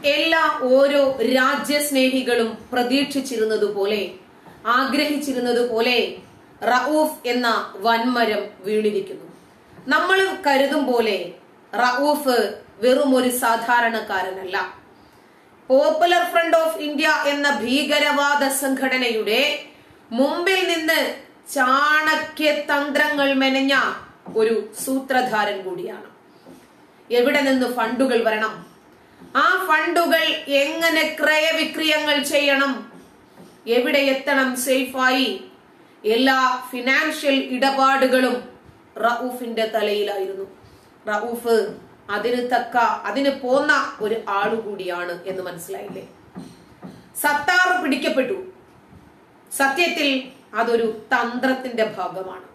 എല്ലാ ഓരോ രാജ്യസ്നേഹികളും പ്രതീക്ഷിച്ചിരുന്നത് പോലെ ആഗ്രഹിച്ചിരുന്നത് പോലെ റഊഫ് എന്ന വൻമരം വീണിരിക്കുന്നു നമ്മൾ കരുതും പോലെ റഊഫ് വെറും ഒരു സാധാരണക്കാരനല്ല പോപ്പുലർ ഫ്രണ്ട് ഓഫ് ഇന്ത്യ എന്ന ഭീകരവാദ സംഘടനയുടെ മുമ്പിൽ നിന്ന് ചാണക്യ തന്ത്രങ്ങൾ മെനഞ്ഞ ഒരു സൂത്രധാരൻ കൂടിയാണ് എവിടെ നിന്ന് ഫണ്ടുകൾ വരണം ആ ഫണ്ടുകൾ എങ്ങനെ ക്രയവിക്രയങ്ങൾ ചെയ്യണം എവിടെ എത്തണം സേഫായി എല്ലാ ഫിനാൻഷ്യൽ ഇടപാടുകളും റഊഫിന്റെ തലയിലായിരുന്നു റഊഫ് അതിന് തക്ക അതിന് പോന്ന ഒരു ആളുകൂടിയാണ് എന്ന് മനസ്സിലായില്ലേ സത്താർ പിടിക്കപ്പെട്ടു സത്യത്തിൽ അതൊരു തന്ത്രത്തിന്റെ ഭാഗമാണ്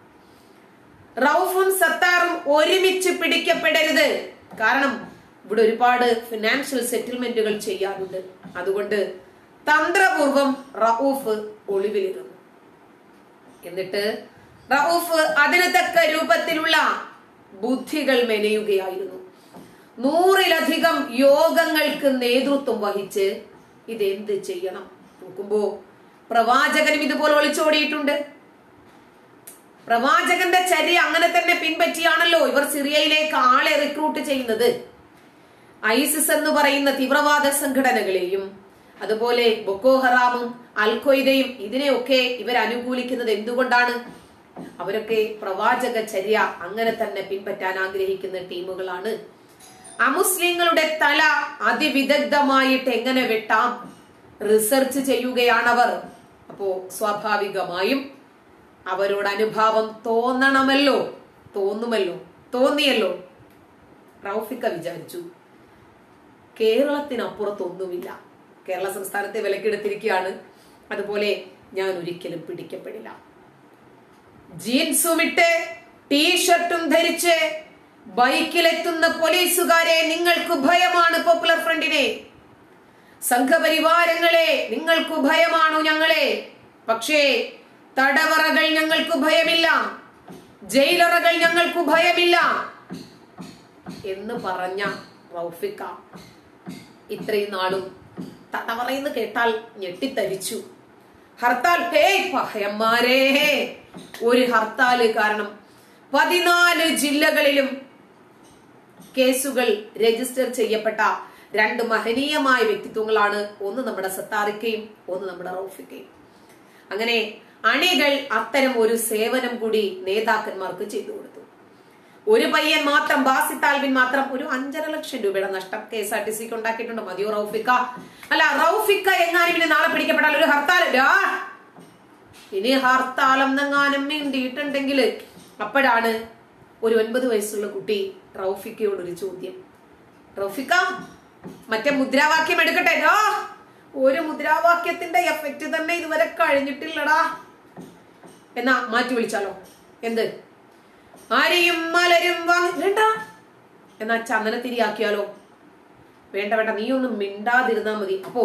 റൌഫും സത്താറും ഒരുമിച്ച് പിടിക്കപ്പെടരുത് കാരണം ഇവിടെ ഒരുപാട് ഫിനാൻഷ്യൽ സെറ്റിൽമെന്റുകൾ ചെയ്യാനുണ്ട് അതുകൊണ്ട് തന്ത്രപൂർവം റൌഫ് ഒളിവിലിരുന്നു എന്നിട്ട് റൌഫ് അതിന് തക്ക രൂപത്തിലുള്ള ബുദ്ധികൾ മെനയുകയായിരുന്നു നൂറിലധികം യോഗങ്ങൾക്ക് നേതൃത്വം വഹിച്ച് ഇതെന്ത് ചെയ്യണം നോക്കുമ്പോ പ്രവാചകനും ഇതുപോലെ ഒളിച്ചോടിയിട്ടുണ്ട് പ്രവാചകന്റെ ചര്യ അങ്ങനെ തന്നെ പിൻപറ്റിയാണല്ലോ ഇവർ സിറിയയിലേക്ക് ആളെ റിക്രൂട്ട് ചെയ്യുന്നത് ഐസിസ് എന്ന് പറയുന്ന തീവ്രവാദ സംഘടനകളെയും അതുപോലെ ബൊക്കോ ഹറാമും അൽഖ്വയ്ദയും ഇതിനെയൊക്കെ ഇവർ അനുകൂലിക്കുന്നത് എന്തുകൊണ്ടാണ് അവരൊക്കെ പ്രവാചക ചര്യ അങ്ങനെ തന്നെ പിൻപറ്റാൻ ആഗ്രഹിക്കുന്ന ടീമുകളാണ് അമുസ്ലിങ്ങളുടെ തല അതിവിദഗ്ധമായിട്ട് എങ്ങനെ വെട്ടാം റിസർച്ച് ചെയ്യുകയാണവർ അപ്പോ സ്വാഭാവികമായും അവരോട് അനുഭാവം തോന്നണമല്ലോ തോന്നുമല്ലോ തോന്നിയല്ലോ റൌഫിക്ക വിചാരിച്ചു കേരളത്തിനപ്പുറത്തൊന്നുമില്ല കേരള സംസ്ഥാനത്തെ വിലക്കെടുത്തിരിക്കുകയാണ് അതുപോലെ ഞാൻ ഒരിക്കലും പിടിക്കപ്പെടില്ല ജീൻസും ഇട്ട് ടീഷർട്ടും ധരിച്ച് ബൈക്കിലെത്തുന്ന പോലീസുകാരെ നിങ്ങൾക്ക് ഭയമാണ് പോപ്പുലർ ഫ്രണ്ടിനെ സംഘപരിവാരങ്ങളെ നിങ്ങൾക്ക് ഭയമാണു ഞങ്ങളെ പക്ഷേ തടവറകൾ ഞങ്ങൾക്ക് ഭയമില്ല ജയിലറകൾ ഞങ്ങൾക്ക് ഭയമില്ല എന്ന് പറഞ്ഞ റൗഫിക്ക ഇത്രയും നാളും തടവറയെന്ന് കേട്ടാൽ ഞെട്ടിത്തരിച്ചു ഹർത്താൽ ഹേയ് പഹയന്മാരേ ഒരു ഹർത്താല് കാരണം പതിനാല് ജില്ലകളിലും കേസുകൾ രജിസ്റ്റർ ചെയ്യപ്പെട്ട രണ്ട് മഹനീയമായ വ്യക്തിത്വങ്ങളാണ് ഒന്ന് നമ്മുടെ സത്താറിക്കയും ഒന്ന് നമ്മുടെ റൌഫിക്കയും അങ്ങനെ അണികൾ അത്തരം ഒരു സേവനം കൂടി നേതാക്കന്മാർക്ക് ചെയ്തു കൊടുത്തു ഒരു പയ്യൻ മാത്രം ബാസി താൽബിൻ മാത്രം ഒരു അഞ്ചര ലക്ഷം രൂപയുടെ നഷ്ടം കെ എസ് ആർ ടി സിക്ക് ഉണ്ടാക്കിയിട്ടുണ്ട് മതിയോ റൌഫിക്ക അല്ല റൌഫിക്ക എങ്ങാനും ഇനി നാളെ പിടിക്കപ്പെട്ടാൽ ഒരു ഹർത്താൽ ആ! ഇനി ഹർത്താലം എന്നെങ്ങാനും മിണ്ടിയിട്ടുണ്ടെങ്കിൽ അപ്പോഴാണ് ഒരു ഒൻപത് വയസ്സുള്ള കുട്ടി റൌഫിക്കയോട് ഒരു ചോദ്യം റൌഫിക്ക മറ്റേ മുദ്രാവാക്യം എടുക്കട്ടെ ആ ഒരു മുദ്രാവാക്യത്തിന്റെ എഫക്റ്റ് തന്നെ ഇതുവരെ കഴിഞ്ഞിട്ടില്ലടാ എന്നാ മാറ്റി വിളിച്ചാലോ എന്ത് ആരെയും മലരും വാങ്ങി വേണ്ട എന്നാ ചന്ദനത്തിരിയാക്കിയാലോ വേണ്ട വേണ്ട നീ ഒന്നും മിണ്ടാതിരുന്നാ മതി അപ്പോ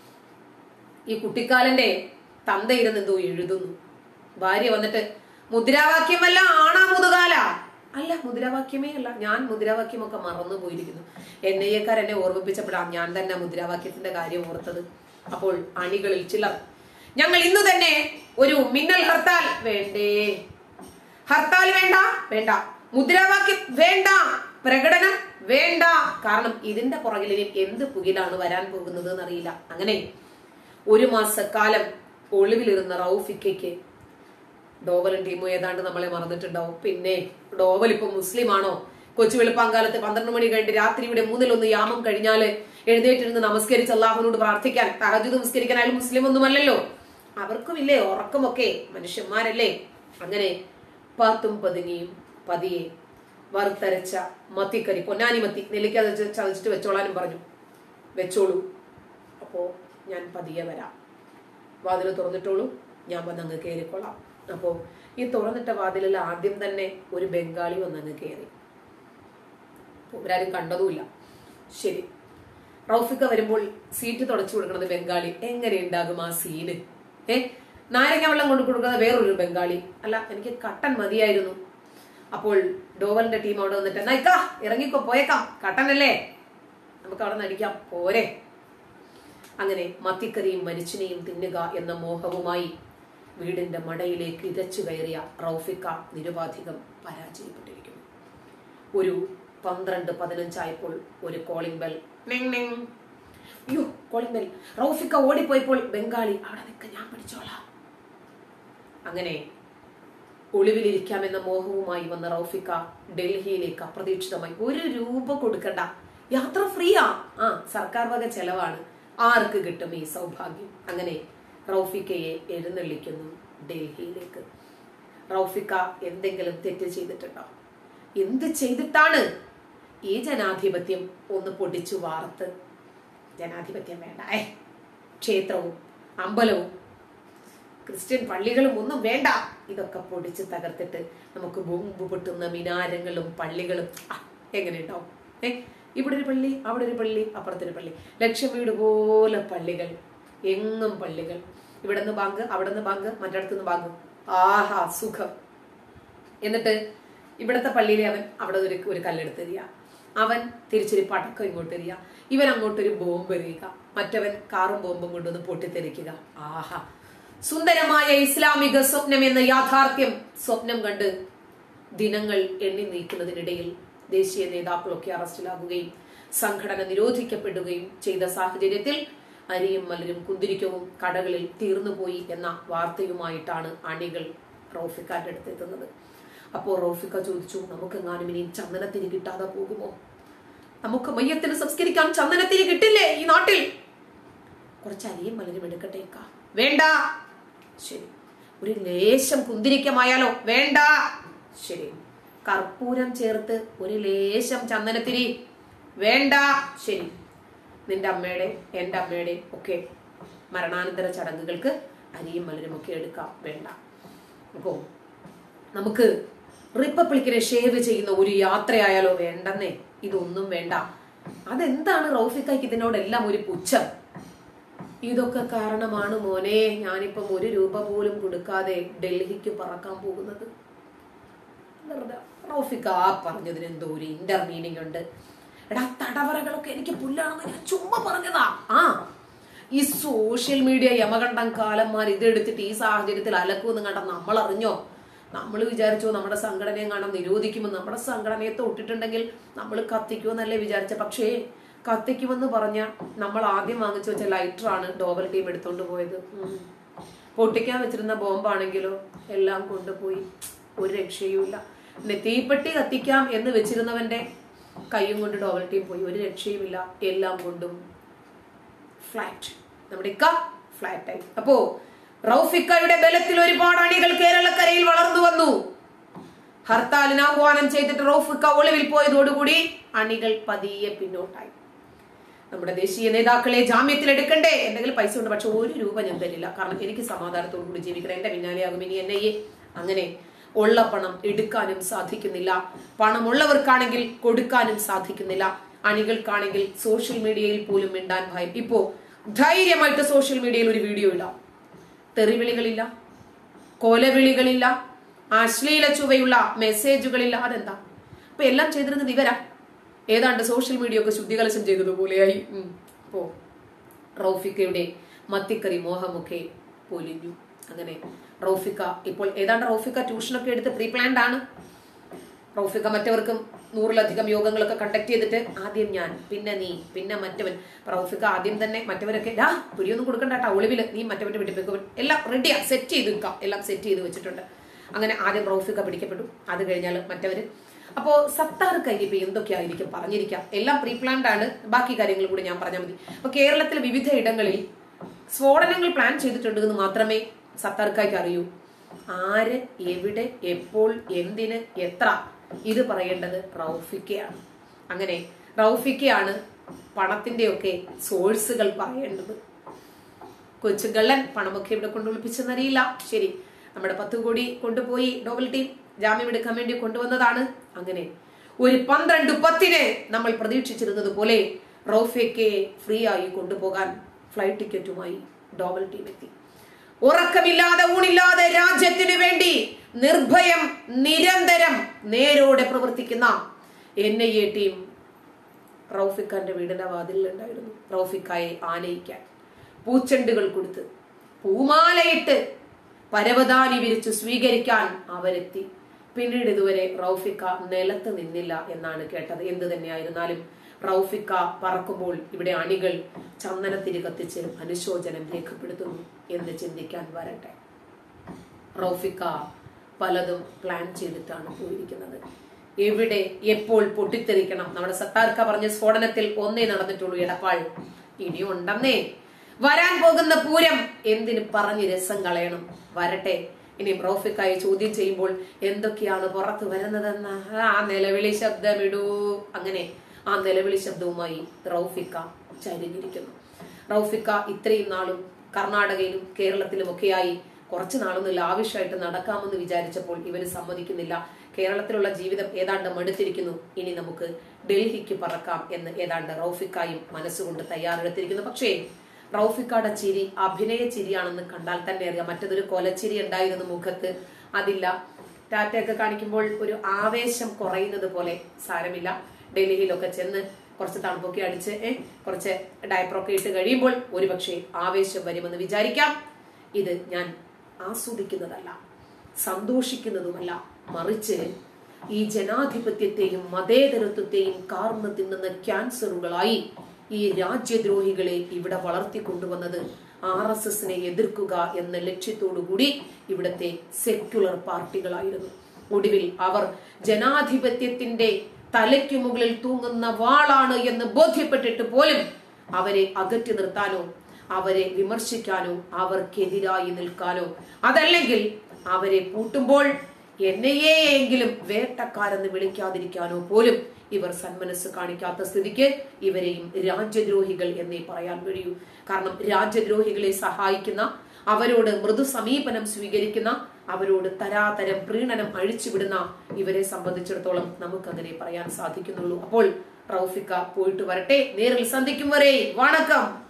ഈ കുട്ടിക്കാലന്റെ തന്ത ഇരുന്ന് എന്തോ എഴുതുന്നു ഭാര്യ വന്നിട്ട് മുദ്രാവാക്യമല്ല ആണാ മുതുകാല അല്ല മുദ്രാവാക്യമേ അല്ല ഞാൻ മുദ്രാവാക്യമൊക്കെ മറന്നു പോയിരിക്കുന്നു എൻ ഐ എക്കാർ എന്നെ ഓർമ്മിപ്പിച്ചപ്പോഴാണ് ഞാൻ തന്നെ മുദ്രാവാക്യത്തിന്റെ കാര്യം ഓർത്തത് അപ്പോൾ അണികളിൽ ചിലർ ഞങ്ങൾ ഇന്ന് തന്നെ ഒരു മിന്നൽ ഹർത്താൽ വേണ്ടേ ഹർത്താൽ വേണ്ട വേണ്ട മുദ്രാവാക്യം വേണ്ട പ്രകടനം വേണ്ട കാരണം ഇതിന്റെ പുറകിൽ ഇനി എന്ത് പുകിലാണ് വരാൻ പോകുന്നത് എന്നറിയില്ല അങ്ങനെ ഒരു മാസക്കാലം ഒളിവിലിരുന്ന റൌഫിക്കയ്ക്ക് ഡോവലും ടീമും ഏതാണ്ട് നമ്മളെ മറന്നിട്ടുണ്ടാവും പിന്നെ ഡോവൽ ഇപ്പൊ മുസ്ലിം ആണോ കൊച്ചു വെളുപ്പാങ്കാലത്ത് പന്ത്രണ്ട് മണി കഴിഞ്ഞ് രാത്രിയുടെ മൂന്നിലൊന്ന് യാമം കഴിഞ്ഞാല് എഴുന്നേറ്റിരുന്ന് നമസ്കരിച്ച് അള്ളാഹുനോട് പ്രാർത്ഥിക്കാൻ തഹജുദ് നമസ്കരിക്കാൻ അയാൾ മുസ്ലിം ഒന്നുമല്ലല്ലോ അവർക്കും ഇല്ലേ ഉറക്കമൊക്കെ മനുഷ്യന്മാരല്ലേ അങ്ങനെ പാത്തും പതുങ്ങിയും പതിയെ വറുത്തരച്ച മത്തിക്കറി പൊന്നാനി മത്തി നെല്ലിക്ക ചതച്ച് ചതച്ചിട്ട് വെച്ചോളാനും പറഞ്ഞു വെച്ചോളൂ അപ്പോ ഞാൻ പതിയെ വരാം വാതിൽ തുറന്നിട്ടോളൂ ഞാൻ വന്ന് അങ്ങ് കയറിക്കൊള്ളാം അപ്പോ ഈ തുറന്നിട്ട വാതിലിൽ ആദ്യം തന്നെ ഒരു ബംഗാളി വന്ന് അങ്ങ് കയറി ഇവരാരും കണ്ടതുമില്ല ശരി റൗഫിക്ക വരുമ്പോൾ സീറ്റ് തുടച്ചു കൊടുക്കുന്നത് ബംഗാളി എങ്ങനെ ഉണ്ടാകും ആ സീന് ഏ നാരങ്ങ വെള്ളം കൊണ്ട് കൊടുക്കുന്നത് വേറൊരു ബംഗാളി അല്ല എനിക്ക് കട്ടൻ മതിയായിരുന്നു അപ്പോൾ ഡോവലിന്റെ ടീം അവിടെ വന്നിട്ട് നയിക്കാ ഇറങ്ങിക്കോ പോയേക്കാം കട്ടനല്ലേ നമുക്ക് അവിടെ നടിക്കാം പോരെ അങ്ങനെ മത്തിക്കറിയും മരിച്ചിനെയും തിന്നുക എന്ന മോഹവുമായി വീടിന്റെ മടയിലേക്ക് ഇരച്ചു കയറിയ റൌഫിക്ക നിരുപാധികം പരാജയപ്പെട്ടിരിക്കുന്നു ഒരു പന്ത്രണ്ട് പതിനഞ്ചായപ്പോൾ ഒരു കോളിംഗ് ബെൽ ണിങ് ണിങ്. അയ്യോ കോളിംഗ് ബെൽ റൌഫിക്ക ഓടിപ്പോയപ്പോൾ ബംഗാളി അവിടെ നിൽക്ക ഞാൻ പിടിച്ചോളാം അങ്ങനെ ഒളിവിലിരിക്കാമെന്ന മോഹവുമായി വന്ന റൌഫിക്ക ഡൽഹിയിലേക്ക് അപ്രതീക്ഷിതമായി ഒരു രൂപ കൊടുക്കണ്ട യാത്ര ഫ്രീയാ ആ സർക്കാർ വക ചെലവാണ് ആർക്ക് കിട്ടും ഈ സൗഭാഗ്യം അങ്ങനെ റൌഫിക്കയെ എഴുന്നള്ളിക്കുന്നു ഡൽഹിയിലേക്ക് റൌഫിക്ക എന്തെങ്കിലും തെറ്റ് ചെയ്തിട്ടുണ്ടോ എന്ത് ചെയ്തിട്ടാണ് ഈ ജനാധിപത്യം ഒന്ന് പൊടിച്ചു വാർത്ത് ജനാധിപത്യം വേണ്ട ഏ ക്ഷേത്രവും അമ്പലവും ക്രിസ്ത്യൻ പള്ളികളും ഒന്നും വേണ്ട ഇതൊക്കെ പൊടിച്ച് തകർത്തിട്ട് നമുക്ക് ബോംബ് പൊട്ടുന്ന മിനാരങ്ങളും പള്ളികളും ആ, എങ്ങനെ ഉണ്ടാവും ഏ ഇവിടെ ഒരു പള്ളി അവിടെ ഒരു പള്ളി അപ്പുറത്തൊരു പള്ളി ലക്ഷം വീട് പോലെ പള്ളികൾ എങ്ങും പള്ളികൾ ഇവിടെ നിന്ന് ബാങ്ക് അവിടെ നിന്ന് ബാങ്ക് മറ്റിടത്തു നിന്ന് ബാങ്ക് ആഹാ സുഖം എന്നിട്ട് ഇവിടത്തെ പള്ളിയിലെ അവൻ അവിടെ ഒരു ഒരു കല്ലെടുത്തെറിയ അവൻ തിരിച്ചൊരു പടക്കം ഇങ്ങോട്ട് എറിയ ഇവൻ അങ്ങോട്ടൊരു ബോംബ് എറിയുക മറ്റവൻ കാറും ബോംബും കൊണ്ടുവന്ന് പൊട്ടിത്തെറിക്കുക ആഹാ സുന്ദരമായ ഇസ്ലാമിക സ്വപ്നം എന്ന യാഥാർത്ഥ്യം സ്വപ്നം കണ്ട് ദിനങ്ങൾ എണ്ണി നീക്കുന്നതിനിടയിൽ ദേശീയ നേതാക്കളൊക്കെ അറസ്റ്റിലാകുകയും സംഘടന നിരോധിക്കപ്പെടുകയും ചെയ്ത സാഹചര്യത്തിൽ അരിയും മലരും കുന്തിരിക്കവും കടകളിൽ തീർന്നുപോയി എന്ന വാർത്തയുമായിട്ടാണ് അണികൾ റോഫിക്കാന്റെ അടുത്ത് എത്തുന്നത് അപ്പോൾ റോഫിക്ക ചോദിച്ചു നമുക്കെങ്ങാനും ഇനിയും ചന്ദനത്തിന് കിട്ടാതെ പോകുമോ നമുക്ക് മയ്യത്തിന് സംസ്കരിക്കാൻ ചന്ദനത്തിന് കിട്ടില്ലേ ഈ നാട്ടിൽ കുറച്ച് അരിയും മലരും എടുക്കട്ടേക്ക വേണ്ട ശരി ഒരു ലേശം കുന്തിരിക്കമായാലോ വേണ്ട ശരി കർപ്പൂരം ചേർത്ത് ഒരു ലേശം ചന്ദനത്തിരി വേണ്ട ശരി നിന്റെ അമ്മയുടെ എൻ്റെ അമ്മയുടെ ഒക്കെ മരണാനന്തര ചടങ്ങുകൾക്ക് അരിയും മലരും ഒക്കെ എടുക്കാം വേണ്ട അപ്പോൾ നമുക്ക് റിപ്പബ്ലിക്കിനെ ഷേവ് ചെയ്യുന്ന ഒരു യാത്രയായാലോ വേണ്ടെന്നേ ഇതൊന്നും വേണ്ട അതെന്താണ് റൌഫിക്കയ്ക്ക് ഇതിനോടെല്ലാം ഒരു പുച്ഛം ഇതൊക്കെ കാരണമാണ് മോനെ ഞാനിപ്പം ഒരു രൂപ പോലും കൊടുക്കാതെ ഡൽഹിക്ക് പറക്കാൻ പോകുന്നത് വെറുതെ റൌഫിക്ക ആ പറഞ്ഞതിന് എന്തോ ഒരു ഇന്റർ മീനിങ് ഉണ്ട് എടാ തടവറകളൊക്കെ എനിക്ക് പുല്ലാണെന്ന് ഞാൻ ചുമ്മാ പറഞ്ഞതാ ആ ഈ സോഷ്യൽ മീഡിയ യമകണ്ഠം കാലന്മാർ ഇതെടുത്തിട്ട് ഈ സാഹചര്യത്തിൽ അലക്കുമെന്ന് കണ്ട നമ്മൾ അറിഞ്ഞോ നമ്മൾ വിചാരിച്ചോ നമ്മുടെ സംഘടനയെ കാണാൻ നിരോധിക്കുമെന്ന് നമ്മുടെ സംഘടനയെ തൊട്ടിട്ടുണ്ടെങ്കിൽ നമ്മൾ കത്തിക്കുമെന്നല്ലേ വിചാരിച്ച പക്ഷേ കത്തിക്കുമെന്ന് പറഞ്ഞ നമ്മൾ ആദ്യം വാങ്ങിച്ചു വെച്ച ലൈറ്ററാണ് ഡോബൽ ടീം എടുത്തോണ്ട് പോയത് ഉം. പൊട്ടിക്കാൻ വെച്ചിരുന്ന ബോംബാണെങ്കിലോ എല്ലാം കൊണ്ടുപോയി ഒരു രക്ഷയുമില്ല പിന്നെ തീപ്പെട്ടി കത്തിക്കാം എന്ന് വെച്ചിരുന്നവന്റെ കൈയും കൊണ്ട് ഡോബൽ ടീം പോയി ഒരു രക്ഷയുമില്ല എല്ലാം കൊണ്ടും ഫ്ലാറ്റ് നമ്മുടെ ഇക്ക ഫ്ലാറ്റായി അപ്പോ റൌഫിക്കയുടെ ബലത്തിൽ ഒരുപാട് അണികൾ കേരളക്കരയിൽ വളർന്നു വന്നു ഹർത്താലിന് ആഹ്വാനം ചെയ്തിട്ട് റൌഫിക്ക ഒളിവിൽ പോയതോടുകൂടി അണികൾ പതിയെ പിന്നോട്ടായി നമ്മുടെ ദേശീയ നേതാക്കളെ ജാമ്യത്തിൽ എടുക്കണ്ടേ എന്തെങ്കിലും പൈസ ഉണ്ട് പക്ഷെ ഒരു രൂപ ഞാൻ തരില്ല കാരണം എനിക്ക് സമാധാനത്തോടു കൂടി ജീവിക്കണം എന്റെ പിന്നാലെയാകും ഇനി എന്നെ അങ്ങനെ ഉള്ള പണം എടുക്കാനും സാധിക്കുന്നില്ല പണമുള്ളവർക്കാണെങ്കിൽ കൊടുക്കാനും സാധിക്കുന്നില്ല അണികൾക്കാണെങ്കിൽ സോഷ്യൽ മീഡിയയിൽ പോലും മിണ്ടാൻ ഭയം ഇപ്പോ ധൈര്യമായിട്ട് സോഷ്യൽ മീഡിയയിൽ ഒരു വീഡിയോ ഇടാം തെറിവിളികളില്ല കൊലവിളികളില്ല അശ്ലീല ചുവയുള്ള മെസ്സേജുകളില്ല അതെന്താ അപ്പൊ എല്ലാം ചെയ്തിരുന്നത് ഇവരാ ഏതാണ്ട് സോഷ്യൽ മീഡിയ ഒക്കെ ശുദ്ധികലശം ചെയ്തതുപോലെയായി ഉം. അപ്പോ റൌഫിക്കയുടെ മത്തിക്കറി മോഹമൊക്കെ പൊലിഞ്ഞു അങ്ങനെ റൌഫിക്ക ഇപ്പോൾ ഏതാണ്ട് റൌഫിക്ക ട്യൂഷനൊക്കെ എടുത്ത് പ്രീ പ്ലാൻഡ് ആണ് റൌഫിക്ക മറ്റവർക്കും നൂറിലധികം യോഗങ്ങളൊക്കെ കണ്ടക്ട് ചെയ്തിട്ട് ആദ്യം ഞാൻ പിന്നെ നീ പിന്നെ മറ്റവൻ റൌഫിക്ക ആദ്യം തന്നെ മറ്റവരൊക്കെ ഡാ പിടിയൊന്നും കൊടുക്കണ്ട കേട്ടോ ഒളിവില് നീ മറ്റവന്റെ പിടിപ്പിക്കും എല്ലാം റെഡിയാ സെറ്റ് ചെയ്ത് വെക്കാം എല്ലാം സെറ്റ് ചെയ്ത് വെച്ചിട്ടുണ്ട് അങ്ങനെ ആദ്യം റൌഫിക്ക പിടിക്കപ്പെട്ടു അത് കഴിഞ്ഞാൽ മറ്റവര് അപ്പോ സത്താർ ഇപ്പൊ എന്തൊക്കെയായിരിക്കും പറഞ്ഞിരിക്കാം എല്ലാം പ്രീ പ്ലാൻഡ് ആണ് ബാക്കി കാര്യങ്ങൾ കൂടി ഞാൻ പറഞ്ഞാൽ മതി അപ്പൊ കേരളത്തിലെ വിവിധ ഇടങ്ങളിൽ സ്ഫോടനങ്ങൾ പ്ലാൻ ചെയ്തിട്ടുണ്ടെന്ന് മാത്രമേ സത്താർക്കായ്ക്ക് അറിയൂ ആര് എവിടെ എപ്പോൾ എന്തിന് എത്ര ഇത് പറയേണ്ടത് റൌഫിക്കയാണ് അങ്ങനെ റൌഫിക്കയാണ് പണത്തിന്റെയൊക്കെ സോഴ്സുകൾ പറയേണ്ടത് കൊച്ചുകള്ളൻ പണമൊക്കെ ഇവിടെ കൊണ്ട് ഒളിപ്പിച്ചെന്നറിയില്ല ശരി നമ്മുടെ പത്ത് കോടി കൊണ്ടുപോയി ഡോബൽ ടീം ജാമ്യം എടുക്കാൻ വേണ്ടി കൊണ്ടുവന്നതാണ് അങ്ങനെ ഒരു പന്ത്രണ്ട് പത്തിന് നമ്മൾ പ്രതീക്ഷിച്ചിരുന്നത് പോലെ റോഫിയക്കെ ഫ്രീ ആയി കൊണ്ടുപോകാൻ ഫ്ലൈറ്റ് ടിക്കറ്റുമായി ഡോബൽ ടീം എത്തി ഉറക്കമില്ലാതെ ഊണില്ലാതെ രാജ്യത്തിനു വേണ്ടി നിർഭയം നിരന്തരം നേരോടെ പ്രവർത്തിക്കുന്ന എൻ ഐ എ ടീം റൌഫിക്കാന്റെ വീടിന്റെ വാതിലിലുണ്ടായിരുന്നു റൌഫിക്കായെ ആനയിക്കാൻ പൂച്ചെണ്ടുകൾ കൊടുത്ത് പൂമാലയിട്ട് പരവതാനി വിരിച്ച് സ്വീകരിക്കാൻ അവരെത്തി പിന്നീട് ഇതുവരെ റൌഫിക്ക നിലത്ത് നിന്നില്ല എന്നാണ് കേട്ടത് എന്ത് തന്നെയായിരുന്നാലും റൌഫിക്ക പറക്കുമ്പോൾ ഇവിടെ അണികൾ ചന്ദനത്തിരി കത്തിച്ച് അനുശോചനം രേഖപ്പെടുത്തുന്നു എന്ന് ചിന്തിക്കാൻ വരട്ടെ റൌഫിക്ക പലതും പ്ലാൻ ചെയ്തിട്ടാണ് പോയിരിക്കുന്നത് എവിടെ എപ്പോൾ പൊട്ടിത്തെറിക്കണം നമ്മുടെ സത്താർക്ക പറഞ്ഞ സ്ഫോടനത്തിൽ ഒന്നേ നടന്നിട്ടുള്ളൂ എടപ്പാൾ ഇനിയും ഉണ്ടെന്നേ വരാൻ പോകുന്ന പൂരം എന്തിന് പറഞ്ഞ് രസം കളയണം വരട്ടെ ഇനി റോഫിക്കായി ചോദ്യം ചെയ്യുമ്പോൾ എന്തൊക്കെയാണ് പുറത്തു വരുന്നതെന്ന് ആ നിലവിളി ശബ്ദമിടൂ അങ്ങനെ ആ നിലവിളി ശബ്ദവുമായി റൌഫിക്ക ചരിഞ്ഞിരിക്കുന്നു റൌഫിക്ക ഇത്രയും നാളും കർണാടകയിലും കേരളത്തിലും ഒക്കെയായി കുറച്ചു നാളൊന്നും ലാവിഷായിട്ട് നടക്കാമെന്ന് വിചാരിച്ചപ്പോൾ ഇവര് സമ്മതിക്കുന്നില്ല കേരളത്തിലുള്ള ജീവിതം ഏതാണ്ട് മടുത്തിരിക്കുന്നു ഇനി നമുക്ക് ഡൽഹിക്ക് പറക്കാം എന്ന് ഏതാണ്ട് റൌഫിക്കായും മനസ്സുകൊണ്ട് തയ്യാറെടുത്തിരിക്കുന്നു പക്ഷേ റൌഫിക്കയുടെ ചിരി അഭിനയ ചിരിയാണെന്ന് കണ്ടാൽ തന്നെ അറിയാം മറ്റതൊരു കൊലച്ചിരി ഉണ്ടായിരുന്നു മുഖത്ത് അതില്ല ടാറ്റയൊക്കെ കാണിക്കുമ്പോൾ ഒരു ആവേശം കുറയുന്നത് പോലെ സാരമില്ല ഡൽഹിയിലൊക്കെ ചെന്ന് കുറച്ച് തണുപ്പൊക്കെ അടിച്ച് ഏ കുറച്ച് ഡയപ്പറൊക്കെ ഇട്ട് കഴിയുമ്പോൾ ഒരുപക്ഷെ ആവേശം വരുമെന്ന് വിചാരിക്കാം ഇത് ഞാൻ ആസ്വദിക്കുന്നതല്ല സന്തോഷിക്കുന്നതുമല്ല മറിച്ച് ഈ ജനാധിപത്യത്തെയും മതേതരത്വത്തെയും കാർന്ന് തിന്നുന്ന ക്യാൻസറുകളായി ഈ രാജ്യദ്രോഹികളെ ഇവിടെ വളർത്തിക്കൊണ്ടുവന്നത് ആർ എസ് എസിനെ എതിർക്കുക എന്ന ലക്ഷ്യത്തോടുകൂടി ഇവിടത്തെ സെക്യുലർ പാർട്ടികളായിരുന്നു ഒടുവിൽ അവർ ജനാധിപത്യത്തിന്റെ തലയ്ക്ക് മുകളിൽ തൂങ്ങുന്ന വാളാണ് എന്ന് ബോധ്യപ്പെട്ടിട്ട് പോലും അവരെ അകറ്റി നിർത്താനോ അവരെ വിമർശിക്കാനോ അവർക്കെതിരായി നിൽക്കാനോ അതല്ലെങ്കിൽ അവരെ പൂട്ടുമ്പോൾ എന്നെയെങ്കിലും വേട്ടക്കാരെന്ന് വിളിക്കാതിരിക്കാനോ പോലും ഇവർ സന്മനസ് കാണിക്കാത്ത സ്ഥിതിക്ക് ഇവരെയും രാജ്യദ്രോഹികൾ എന്നേ പറയാൻ കഴിയൂ കാരണം രാജ്യദ്രോഹികളെ സഹായിക്കുന്ന അവരോട് മൃദു സമീപനം സ്വീകരിക്കുന്ന അവരോട് തരാതരം പ്രീണനം അഴിച്ചുവിടുന്ന ഇവരെ സംബന്ധിച്ചിടത്തോളം നമുക്കങ്ങനെ പറയാൻ സാധിക്കുന്നുള്ളൂ അപ്പോൾ റൌഫിക്ക പോയിട്ട് വരട്ടെ നേരിൽ സന്ധിക്കും വരെ വണക്കം